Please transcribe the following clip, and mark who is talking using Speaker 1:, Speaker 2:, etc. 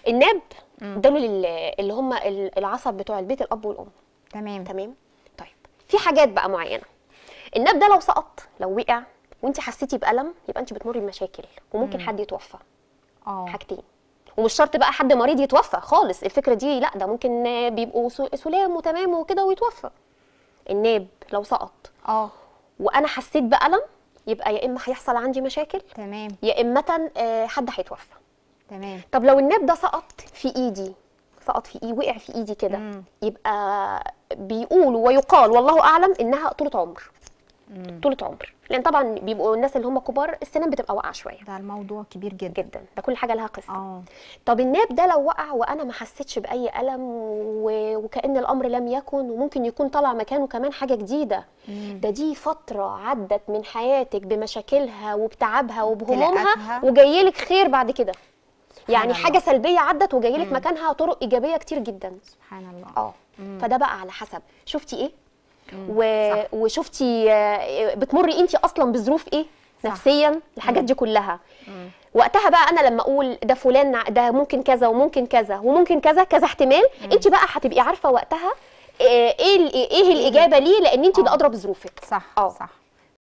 Speaker 1: الناب دول لل- اللي هم ال- العصب بتوع البيت الاب والام
Speaker 2: تمام
Speaker 1: تمام طيب في حاجات بقى معينه الناب ده لو سقط لو وقع وانت حسيتي بالم يبقى انت بتمري بمشاكل وممكن حد يتوفى
Speaker 2: اه
Speaker 1: حاجتين ومش شرط بقى حد مريض يتوفى خالص الفكره دي لا ده ممكن آه، بيبقوا سو- سلام وتمام وكده ويتوفى الناب لو سقط
Speaker 2: اه
Speaker 1: وانا حسيت بالم يبقى يا اما هيحصل عندي مشاكل
Speaker 2: تمام
Speaker 1: يا اما آه، حد هيتوفى
Speaker 2: تمام
Speaker 1: طب لو الناب ده سقط في ايدي سقط في ايدي وقع في ايدي كده
Speaker 2: مم.
Speaker 1: يبقى بيقولوا ويقال والله اعلم انها طولة عمر طولة عمر لان طبعا بيبقوا الناس اللي هم كبار السنان بتبقى واقعه شويه
Speaker 2: ده الموضوع كبير جدا
Speaker 1: جدا ده كل حاجه لها قصه
Speaker 2: اه
Speaker 1: طب الناب ده لو وقع وانا ما حسيتش باي الم و... وكان الامر لم يكن وممكن يكون طالع مكانه كمان حاجه جديده ده دي فتره عدت من حياتك بمشاكلها وبتعبها وبهمومها
Speaker 2: ابتلاءاتها.
Speaker 1: وجايلك خير بعد كده يعني
Speaker 2: الله.
Speaker 1: حاجه سلبيه عدت وجايلك مكانها طرق ايجابيه كتير جدا
Speaker 2: سبحان الله
Speaker 1: اه فده بقى على حسب شفتي ايه و...
Speaker 2: صح.
Speaker 1: وشفتي آه، بتمري انت اصلا بظروف ايه
Speaker 2: صح.
Speaker 1: نفسيا الحاجات دي كلها وقتها بقى انا لما اقول ده فلان ع- ده ممكن كذا وممكن كذا وممكن كذا كذا احتمال انت بقى هتبقي عارفه وقتها آه، ايه ال- ايه الاجابه ليه لان انت اللي
Speaker 2: آه.
Speaker 1: ادرى بظروفك
Speaker 2: صح
Speaker 1: اه
Speaker 2: صح